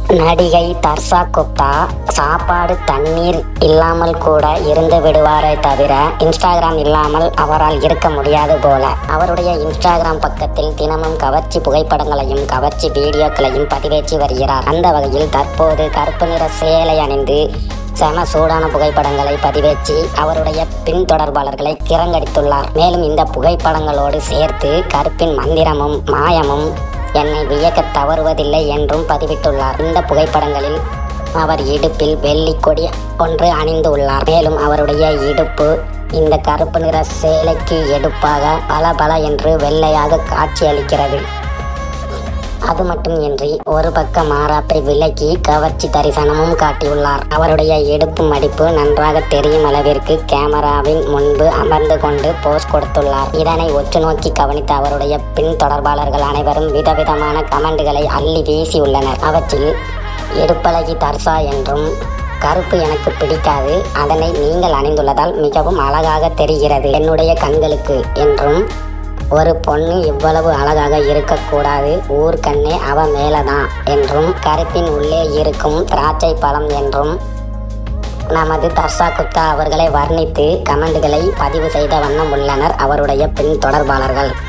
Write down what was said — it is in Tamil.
நடிகை தர்ஷா குப்தா சாப்பாடு தண்ணீர் இல்லாமல் கூட இருந்து விடுவாரே தவிர இன்ஸ்டாகிராம் இல்லாமல் அவரால் இருக்க முடியாது போல அவருடைய இன்ஸ்டாகிராம் பக்கத்தில் தினமும் கவர்ச்சி புகைப்படங்களையும் கவர்ச்சி வீடியோக்களையும் பதிவேற்றி வருகிறார் அந்த வகையில் தற்போது கருப்பு நிற சேலை அணிந்து செம சூடான புகைப்படங்களை பதிவேற்றி அவருடைய பின்தொடர்பாளர்களை கிறங்கடித்துள்ளார் மேலும் இந்த புகைப்படங்களோடு சேர்த்து கருப்பின் மந்திரமும் மாயமும் என்னை வியக்க தவறுவதில்லை என்றும் பதிவிட்டுள்ளார் இந்த புகைப்படங்களில் அவர் இடுப்பில் வெள்ளி கொடி ஒன்று அணிந்துள்ளார் மேலும் அவருடைய இடுப்பு இந்த கருப்பு நிற சேலைக்கு எடுப்பாக பல பல என்று வெள்ளையாக காட்சியளிக்கிறது அது மட்டுமின்றி ஒரு பக்க மாறாப்பை விலக்கி கவர்ச்சி தரிசனமும் காட்டியுள்ளார் அவருடைய இடுப்பு மடிப்பு நன்றாக தெரியும் அளவிற்கு கேமராவின் முன்பு அமர்ந்து கொண்டு போஸ் கொடுத்துள்ளார் இதனை உற்று நோக்கி கவனித்த அவருடைய பின் தொடர்பாளர்கள் அனைவரும் விதவிதமான கமெண்டுகளை அள்ளி வீசியுள்ளனர் அவற்றில் எடுப்பழகி தர்சா என்றும் கருப்பு எனக்கு பிடிக்காது அதனை நீங்கள் அணிந்துள்ளதால் மிகவும் அழகாக தெரிகிறது என்னுடைய கண்களுக்கு என்றும் ஒரு பொண்ணு இவ்வளவு அழகாக இருக்கக்கூடாது ஊர் கண்ணே அவ மேலதான் என்றும் கருப்பின் உள்ளே இருக்கும் திராட்சை பழம் என்றும் நமது தர்ஷா குப்தா அவர்களை வர்ணித்து கமெண்டுகளை பதிவு செய்த வண்ணம் உள்ளனர் அவருடைய பின் தொடர்பாளர்கள்